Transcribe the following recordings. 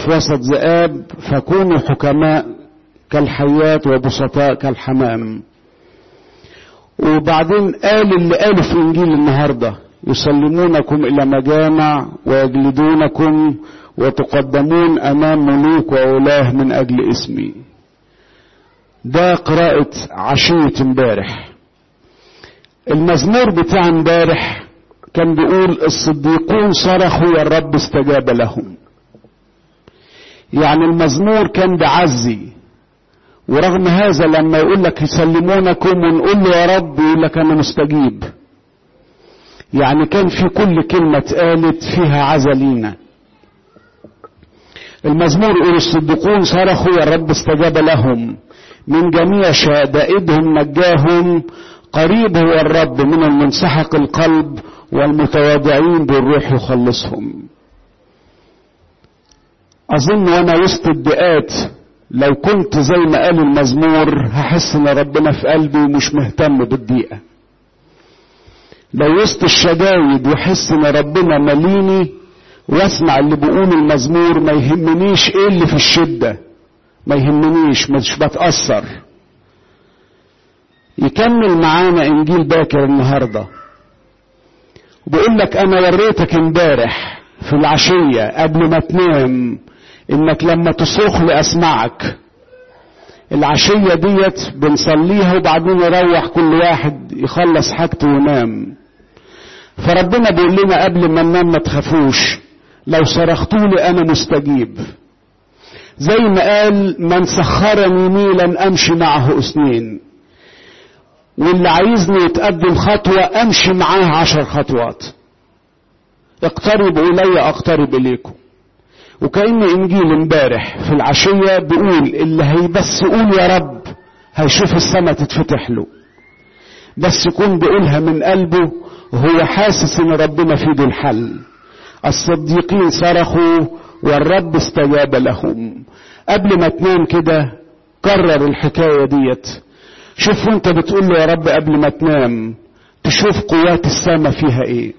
في وسط ذئاب فكونوا حكماء كالحيات وبسطاء كالحمام وبعدين قال اللي قاله في انجيل النهارده يسلمونكم الى مجامع ويجلدونكم وتقدمون امام ملوك وولاه من اجل اسمي ده قراءة عشية امبارح المزمور بتاع امبارح كان بيقول الصديقون صرخوا والرب استجاب لهم يعني المزمور كان بعزي ورغم هذا لما يقول لك يسلمونكم ونقول له يا رب يقول لك انا مستجيب يعني كان في كل كلمة اتقالت فيها عزا لينا المزمور يقول الصديقون صرخوا والرب استجاب لهم من جميع شدائدهم نجاهم قريب هو الرب من المنسحق القلب والمتواضعين بالروح يخلصهم اظن وانا وسط الدقات لو كنت زي ما قال المزمور هحس ان ربنا في قلبي ومش مهتم بالدقيقه لو وسط الشدايد واحس ان ربنا مليني واسمع اللي بيقول المزمور ما يهمنيش ايه اللي في الشده ما يهمنيش مش بتاثر يكمل معانا انجيل باكر النهارده وبيقول لك انا وريتك امبارح في العشيه قبل ما تنام انك لما تصرخ لي اسمعك العشيه ديت بنصليها وبعدين يروح كل واحد يخلص حاجته وينام فربنا بيقول لنا قبل ما ننام ما تخافوش لو صرختوا لي انا مستجيب زي ما قال من سخرني ميلا امشي معه اثنين واللي عايزني يتقدم خطوة امشي معاه عشر خطوات اقتربوا الي اقترب اليكم وكأن انجيل امبارح في العشية بيقول اللي هي بس يقول يا رب هيشوف السماء تتفتح له بس يكون بيقولها من قلبه وهو حاسس ان ربنا في ايده الحل الصديقين صرخوا والرب استجاب لهم قبل ما تنام كده كرر الحكاية ديت شوف وانت بتقول له يا رب قبل ما تنام تشوف قوات السماء فيها ايه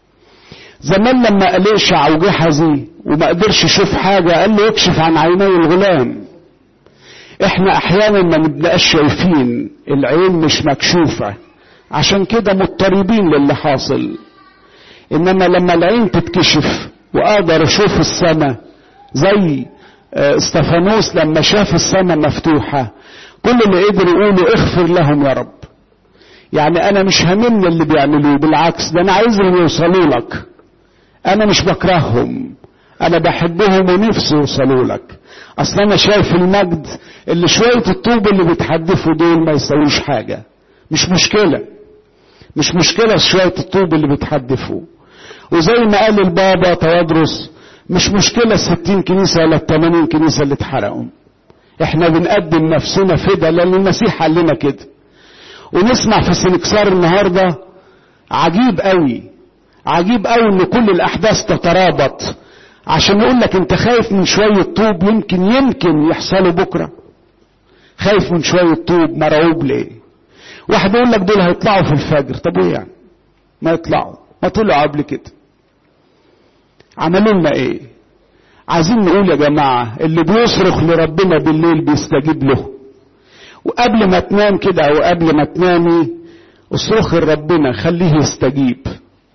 زمان لما أليشع وجحزي وما قدرش يشوف حاجة قال له اكشف عن عيني الغلام احنا احيانا ما نبقاش شايفين العين مش مكشوفة عشان كده مضطربين للي حاصل انما لما العين تتكشف واقدر اشوف السماء زي استفانوس لما شاف السماء مفتوحة كل اللي قدر يقوله اغفر لهم يا رب يعني انا مش هممني اللي بيعملوه بالعكس ده انا عايزهم يوصلوا لك انا مش بكرههم انا بحبهم ونفسي يوصلوا لك اصل انا شايف المجد اللي شوية الطوب اللي بيتحدفوا دول ما يسويش حاجة مش مشكلة مش مشكلة شوية الطوب اللي بيتحدفوا وزي ما قال البابا توادرس مش مشكلة الستين كنيسة ولا التمانين كنيسة اللي اتحرقوا احنا بنقدم نفسنا فدا لان المسيح قال لنا كده ونسمع في سنكسار النهاردة عجيب قوي عجيب قوي ان كل الاحداث تترابط عشان يقول لك انت خايف من شوية طوب يمكن يمكن يحصلوا بكرة خايف من شوية طوب مرعوب ليه واحد يقول لك دول هيطلعوا في الفجر طب ايه يعني ما يطلعوا ما طلعوا قبل كده عملوا لنا ايه عايزين نقول يا جماعة اللي بيصرخ لربنا بالليل بيستجيب له وقبل ما تنام كده او قبل ما تنامي اصرخ لربنا خليه يستجيب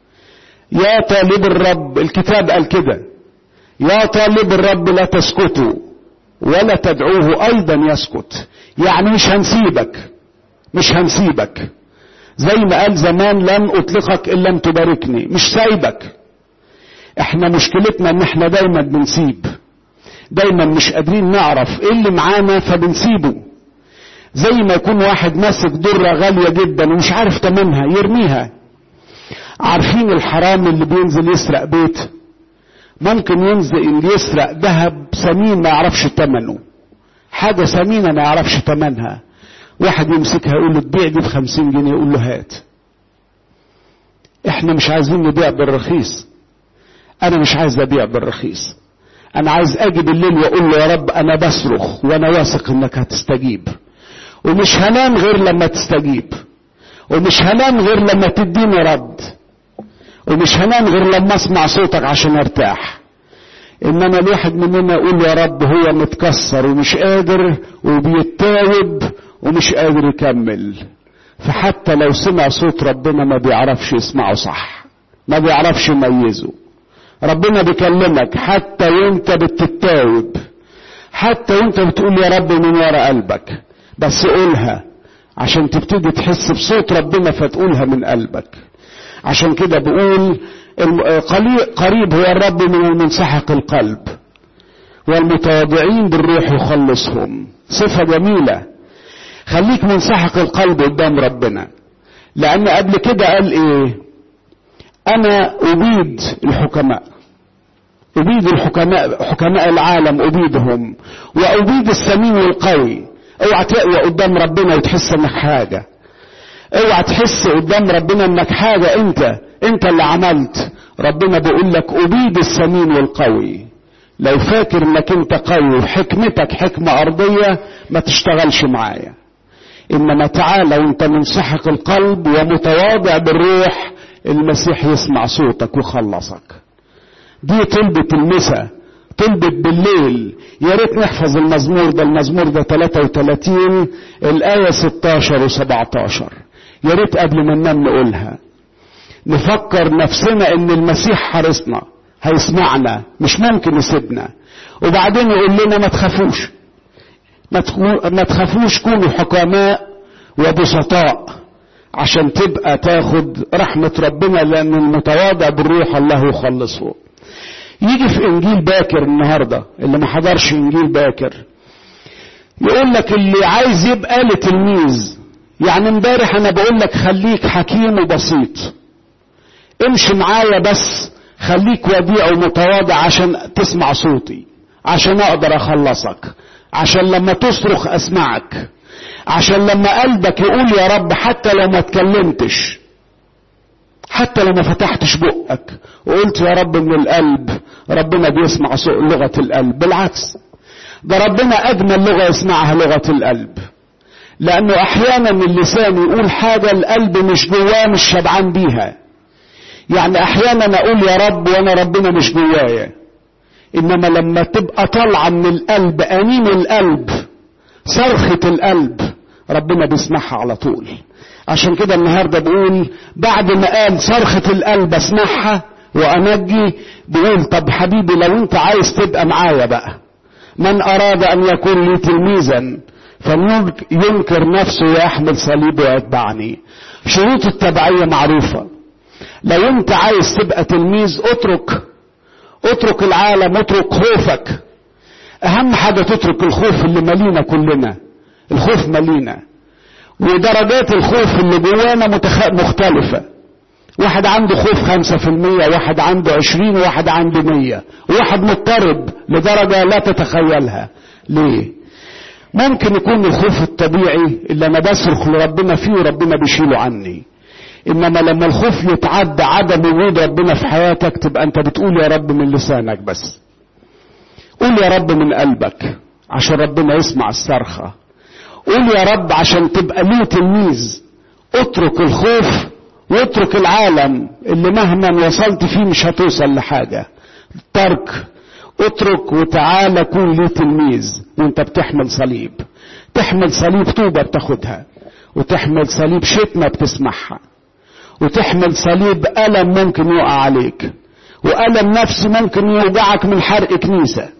يا طالب الرب الكتاب قال كده يا طالب الرب لا تسكتوا ولا تدعوه ايضا يسكت يعني مش هنسيبك مش هنسيبك زي ما قال زمان لن اطلقك ان لم تباركني مش سايبك احنا مشكلتنا ان احنا دايما بنسيب دايما مش قادرين نعرف ايه اللي معانا فبنسيبه زي ما يكون واحد ماسك درة غالية جدا ومش عارف تمنها يرميها عارفين الحرام اللي بينزل يسرق بيت ممكن ينزل يسرق ذهب ثمين ما يعرفش ثمنه حاجة ثمينة ما يعرفش ثمنها واحد يمسكها يقول له تبيع دي بخمسين جنيه يقول له هات احنا مش عايزين نبيع بالرخيص انا مش عايز ابيع بالرخيص انا عايز اجي بالليل واقول له يا رب انا بصرخ وانا واثق انك هتستجيب ومش هنام غير لما تستجيب ومش هنام غير لما تديني رد ومش هنام غير لما اسمع صوتك عشان ارتاح انما الواحد مننا يقول يا رب هو متكسر ومش قادر وبيتاوب ومش قادر يكمل فحتى لو سمع صوت ربنا ما بيعرفش يسمعه صح ما بيعرفش يميزه ربنا بيكلمك حتى وانت بتتاوب حتى وانت بتقول يا رب من ورا قلبك بس قولها عشان تبتدي تحس بصوت ربنا فتقولها من قلبك عشان كده بقول قريب هو الرب من المنسحق القلب والمتواضعين بالروح يخلصهم صفة جميلة خليك منسحق القلب قدام ربنا لأن قبل كده قال إيه أنا أبيد الحكماء أبيد الحكماء حكماء العالم أبيدهم وأبيد السمين والقوي اوعى تقوى قدام ربنا وتحس انك حاجة اوعى تحس قدام ربنا انك حاجة انت انت اللي عملت ربنا بيقول لك ابيد السمين والقوي لو فاكر انك انت قوي وحكمتك حكمة ارضية ما تشتغلش معايا انما تعالى وانت منسحق القلب ومتواضع بالروح المسيح يسمع صوتك ويخلصك دي طلبة المسا طلبت بالليل يا ريت نحفظ المزمور ده المزمور ده 33 الآية 16 و17 يا ريت قبل ما ننام نقولها نفكر نفسنا ان المسيح حارسنا هيسمعنا مش ممكن يسيبنا وبعدين يقول لنا ما تخافوش ما تخافوش كونوا حكماء وبسطاء عشان تبقى تاخد رحمة ربنا لأن المتواضع بالروح الله يخلصه يجي في انجيل باكر النهاردة اللي ما حضرش انجيل باكر يقول لك اللي عايز يبقى لتلميذ يعني امبارح انا بقول لك خليك حكيم وبسيط امشي معايا بس خليك وديع ومتواضع عشان تسمع صوتي عشان اقدر اخلصك عشان لما تصرخ اسمعك عشان لما قلبك يقول يا رب حتى لو ما اتكلمتش حتى لو ما فتحتش بقك وقلت يا رب من القلب ربنا بيسمع لغة القلب بالعكس ده ربنا أجمل لغة يسمعها لغة القلب لأنه أحيانا اللسان يقول حاجة القلب مش جواه مش شبعان بيها يعني أحيانا أقول يا رب وأنا ربنا مش جوايا إنما لما تبقى طالعة من القلب أنين القلب صرخة القلب ربنا بيسمعها على طول عشان كده النهاردة بقول بعد ما قال صرخة القلب اسمعها وانجي بقول طب حبيبي لو انت عايز تبقى معايا بقى من اراد ان يكون لي تلميذا فلينكر نفسه ويحمل صليبه ويتبعني شروط التبعية معروفة لو انت عايز تبقى تلميذ اترك اترك العالم اترك خوفك اهم حاجة تترك الخوف اللي مالينا كلنا الخوف مالينا ودرجات الخوف اللي جوانا متخ... مختلفة واحد عنده خوف خمسة في المية واحد عنده عشرين واحد عنده مية واحد مضطرب لدرجة لا تتخيلها ليه ممكن يكون الخوف الطبيعي اللي انا بصرخ لربنا فيه وربنا بيشيله عني انما لما الخوف يتعدى عدم وجود ربنا في حياتك تبقى انت بتقول يا رب من لسانك بس قول يا رب من قلبك عشان ربنا يسمع الصرخه قول يا رب عشان تبقى ليه تلميذ اترك الخوف واترك العالم اللي مهما وصلت فيه مش هتوصل لحاجة ترك اترك وتعالى كون ليه تلميذ وانت بتحمل صليب تحمل صليب طوبة بتاخدها وتحمل صليب شتمة بتسمعها وتحمل صليب ألم ممكن يقع عليك وألم نفسي ممكن يوجعك من حرق كنيسة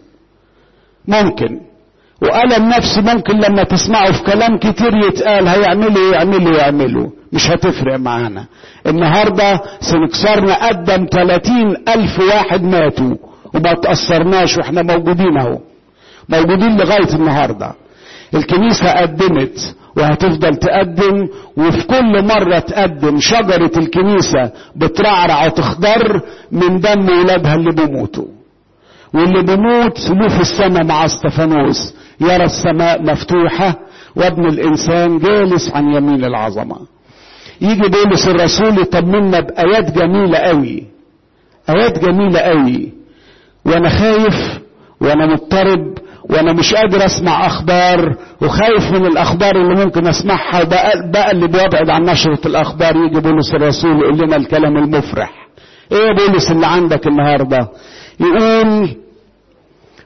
ممكن وألم نفسي ممكن لما تسمعوا في كلام كتير يتقال هيعملوا يعملوا يعملوا مش هتفرق معانا النهاردة سنكسرنا قدم 30 ألف واحد ماتوا وما تأثرناش واحنا موجودين اهو موجودين لغاية النهاردة الكنيسة قدمت وهتفضل تقدم وفي كل مرة تقدم شجرة الكنيسة بترعرع وتخضر من دم ولادها اللي بيموتوا واللي بيموت له في السماء مع استفانوس يرى السماء مفتوحة وابن الإنسان جالس عن يمين العظمة يجي بولس الرسول يطمنا بآيات جميلة قوي آيات جميلة قوي وأنا خايف وأنا مضطرب وأنا مش قادر أسمع أخبار وخايف من الأخبار اللي ممكن أسمعها وبقلب وأبعد عن نشرة الأخبار يجي بولس الرسول يقول لنا الكلام المفرح إيه يا بولس اللي عندك النهاردة يقول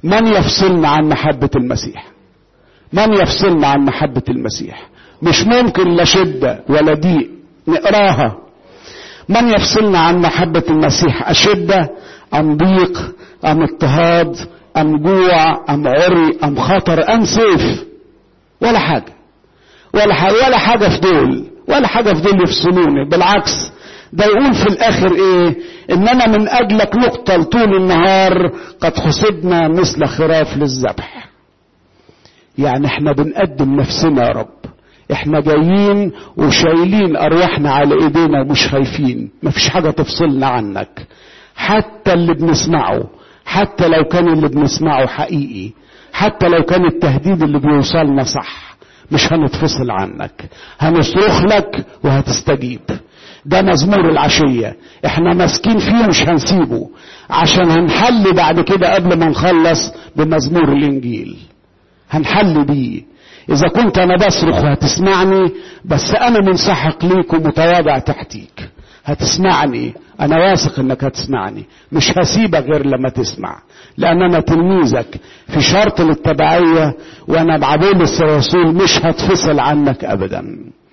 من يفصلنا عن محبة المسيح من يفصلنا عن محبة المسيح مش ممكن لا شدة ولا ضيق نقراها من يفصلنا عن محبة المسيح أشدة أم ضيق أم اضطهاد أم جوع أم عري أم خطر أم سيف ولا حاجة ولا حاجة ولا حاجة في دول ولا حاجة في دول يفصلوني بالعكس ده يقول في الآخر إيه إننا من أجلك نقتل طول النهار قد حسبنا مثل خراف للذبح يعني احنا بنقدم نفسنا يا رب احنا جايين وشايلين ارواحنا على ايدينا ومش خايفين مفيش حاجة تفصلنا عنك حتى اللي بنسمعه حتى لو كان اللي بنسمعه حقيقي حتى لو كان التهديد اللي بيوصلنا صح مش هنتفصل عنك هنصرخ لك وهتستجيب ده مزمور العشية احنا ماسكين فيه مش هنسيبه عشان هنحل بعد كده قبل ما نخلص بمزمور الانجيل هنحل بيه اذا كنت انا بصرخ وهتسمعني بس انا منسحق ليك ومتواضع تحتيك هتسمعني انا واثق انك هتسمعني مش هسيبك غير لما تسمع لان انا تلميذك في شرط للتبعية وانا مع بولس الرسول مش هتفصل عنك ابدا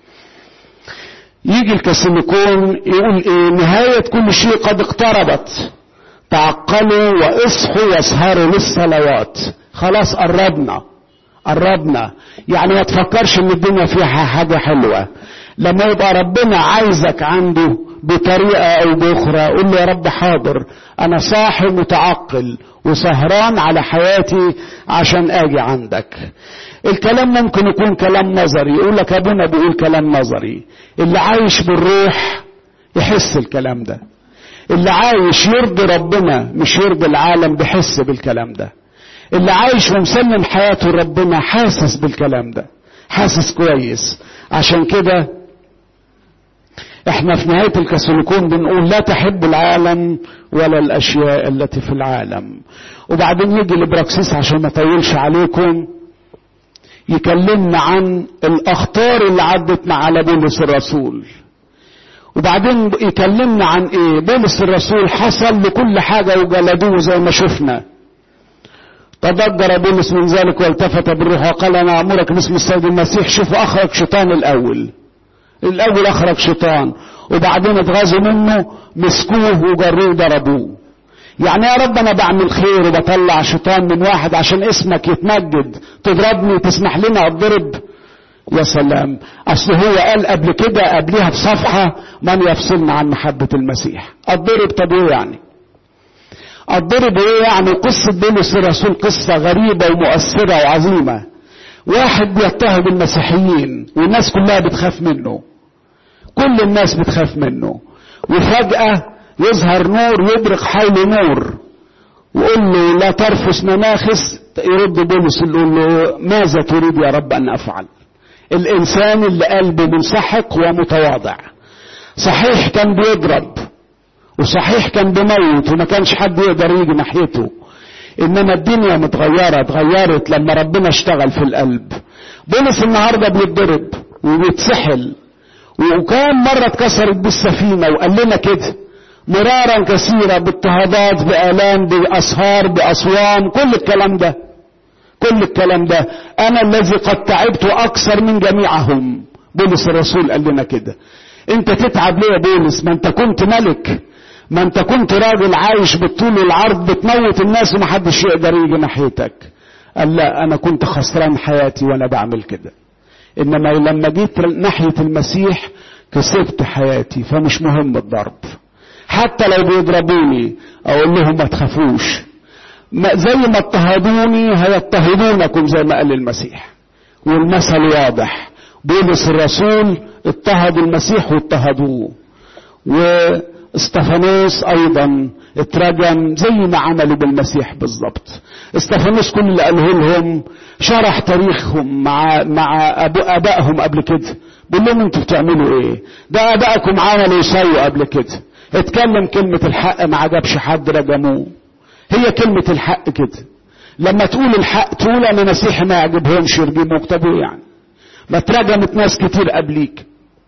يجي الكسلكون يقول ايه نهاية كل شيء قد اقتربت تعقلوا واصحوا واسهروا للصلوات خلاص قربنا قربنا يعني ما تفكرش ان الدنيا فيها حاجة حلوة لما يبقى ربنا عايزك عنده بطريقة او باخرى قول له يا رب حاضر انا صاحي متعقل وسهران على حياتي عشان اجي عندك الكلام ممكن يكون كلام نظري يقول لك ابونا بيقول كلام نظري اللي عايش بالروح يحس الكلام ده اللي عايش يرضي ربنا مش يرضي العالم بيحس بالكلام ده اللي عايش ومسلم حياته لربنا حاسس بالكلام ده حاسس كويس عشان كده احنا في نهاية الكاثوليكون بنقول لا تحب العالم ولا الاشياء التي في العالم وبعدين يجي الابراكسيس عشان ما اطولش عليكم يكلمنا عن الاخطار اللي عدت مع على بولس الرسول وبعدين يكلمنا عن ايه بولس الرسول حصل لكل حاجة وجلدوه زي ما شفنا تضجر بولس من ذلك والتفت بالروح وقال انا امرك باسم السيد المسيح شوفوا اخرج شيطان الاول الاول اخرج شيطان وبعدين اتغاظوا منه مسكوه وجروه ضربوه يعني يا رب انا بعمل خير وبطلع شيطان من واحد عشان اسمك يتمجد تضربني تسمح لنا اتضرب يا سلام اصل هو قال قبل كده قبلها بصفحة من يفصلنا عن محبة المسيح اتضرب طب ايه يعني الضرب ايه يعني قصة بولس الرسول قصة غريبة ومؤثرة وعظيمة واحد بيضطهد المسيحيين والناس كلها بتخاف منه كل الناس بتخاف منه وفجأة يظهر نور يبرق حوله نور وقول له لا ترفس مناخس يرد بولس يقول له ماذا تريد يا رب ان افعل الانسان اللي قلبه منسحق ومتواضع صحيح كان بيضرب وصحيح كان بموت وما كانش حد يقدر يجي ناحيته انما الدنيا متغيرة اتغيرت لما ربنا اشتغل في القلب بولس النهاردة بيتضرب وبيتسحل وكان مرة اتكسرت بالسفينة وقال لنا كده مرارا كثيرة باضطهادات بآلام بأسهار بأصوام كل الكلام ده كل الكلام ده أنا الذي قد تعبت أكثر من جميعهم بولس الرسول قال لنا كده انت تتعب ليه يا بولس ما انت كنت ملك ما انت كنت راجل عايش بالطول والعرض بتموت الناس ومحدش يقدر يجي ناحيتك قال لا انا كنت خسران حياتي وانا بعمل كده انما لما جيت ناحية المسيح كسبت حياتي فمش مهم الضرب حتى لو بيضربوني اقول لهم ما تخافوش زي ما اضطهدوني هيضطهدونكم زي ما قال المسيح والمثل واضح بولس الرسول اضطهد المسيح واضطهدوه واستفانوس ايضا اترجم زي ما عملوا بالمسيح بالظبط استفانوس كل اللي قاله لهم شرح تاريخهم مع مع أبو ابائهم قبل كده بيقول لهم انتوا بتعملوا ايه ده ابائكم عملوا يسووا قبل كده اتكلم كلمة الحق ما عجبش حد رجموه هي كلمة الحق كده لما تقول الحق تقول انا مسيحي ما يعجبهمش يرجموك طب ايه يعني ما اترجمت ناس كتير قبليك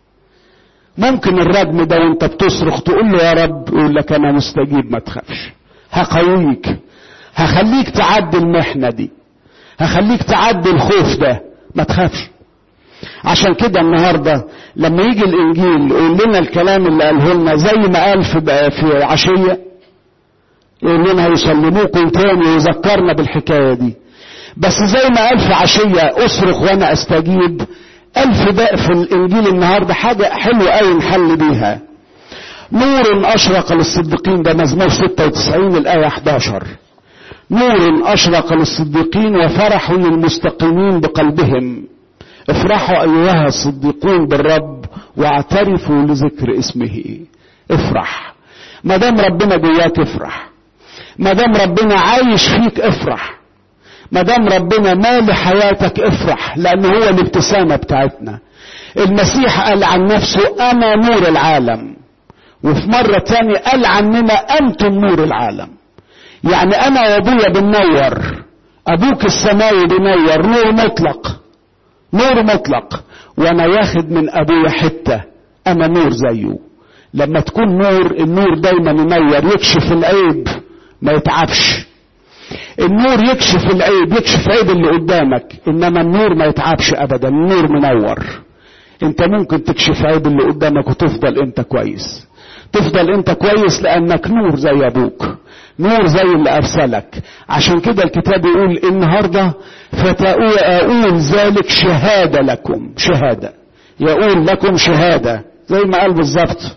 ممكن الرجم ده وانت بتصرخ تقول له يا رب يقول لك انا مستجيب ما تخافش هقويك هخليك تعدي المحنة دي هخليك تعدي الخوف ده ما تخافش عشان كده النهاردة لما يجي الانجيل يقول لنا الكلام اللي قاله لنا زي ما قال في في عشية يقول لنا هيسلموكم تاني ويذكرنا بالحكاية دي بس زي ما قال في عشية اصرخ وانا استجيب قال في ده في الانجيل النهاردة حاجة حلوة قوي نحل بيها نور اشرق للصديقين ده مزمور 96 الايه 11 نور اشرق للصديقين وفرح للمستقيمين بقلبهم افرحوا ايها الصديقون بالرب واعترفوا لذكر اسمه افرح ما دام ربنا جواك افرح ما دام ربنا عايش فيك افرح ما دام ربنا مال حياتك افرح لان هو الابتسامه بتاعتنا المسيح قال عن نفسه انا نور العالم وفي مرة تانية قال عننا أنتم نور العالم يعني أنا وأبويا بننور أبوك السماوي بنور نور مطلق نور مطلق وأنا واخد من أبويا حتة أنا نور زيه لما تكون نور النور دايما ينور يكشف العيب ما يتعبش النور يكشف العيب يكشف عيب اللي قدامك انما النور ما يتعبش ابدا النور منور انت ممكن تكشف عيب اللي قدامك وتفضل انت كويس تفضل انت كويس لانك نور زي ابوك نور زي اللي ارسلك عشان كده الكتاب يقول النهارده فتقول ذلك شهاده لكم شهاده يقول لكم شهاده زي ما قال بالظبط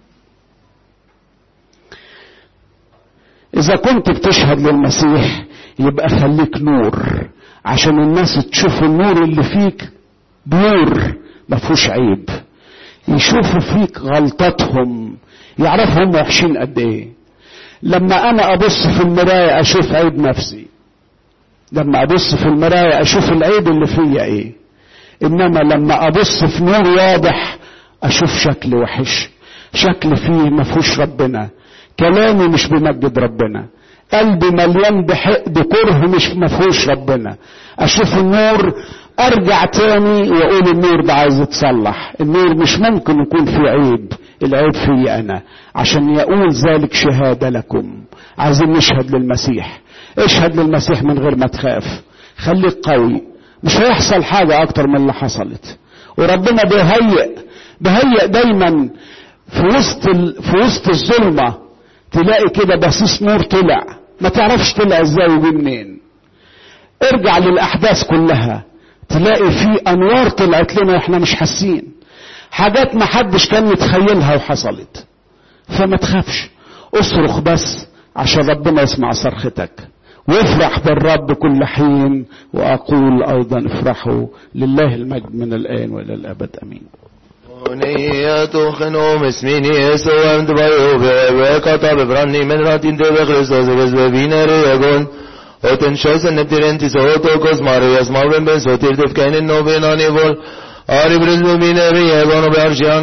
اذا كنت بتشهد للمسيح يبقى خليك نور عشان الناس تشوف النور اللي فيك نور ما فيهوش عيب يشوفوا فيك غلطتهم يعرفوا هم وحشين قد ايه لما انا ابص في المرايه اشوف عيب نفسي لما ابص في المرايه اشوف العيب اللي فيا ايه انما لما ابص في نور واضح اشوف شكل وحش شكل فيه ما فيهوش ربنا كلامي مش بيمجد ربنا قلبي مليان بحقد كره مش ما فيهوش ربنا اشوف النور ارجع تاني واقول النور ده عايز يتصلح النور مش ممكن يكون فيه عيب العيب فيي انا عشان يقول ذلك شهادة لكم عايزين نشهد للمسيح اشهد للمسيح من غير ما تخاف خليك قوي مش هيحصل حاجة اكتر من اللي حصلت وربنا بيهيئ بيهيئ دايما في وسط ال... في وسط الظلمة تلاقي كده بسيس نور طلع ما تعرفش طلع ازاي وجه منين ارجع للاحداث كلها تلاقي في انوار طلعت لنا واحنا مش حاسين حاجات ما حدش كان يتخيلها وحصلت فما تخافش اصرخ بس عشان ربنا يسمع صرختك وافرح بالرب كل حين واقول ايضا افرحوا لله المجد من الان والى الابد امين ونية خنوم اسميني يسوع امد بايو بكتا ببراني من راتين تبه خريستوس بس ببينا ريغون وتن شوس النبترين تسوتو كوس مارياس ماربن بن سوتير تفكين النوبين آني بول آري برز ببينا ريغون وبارشيان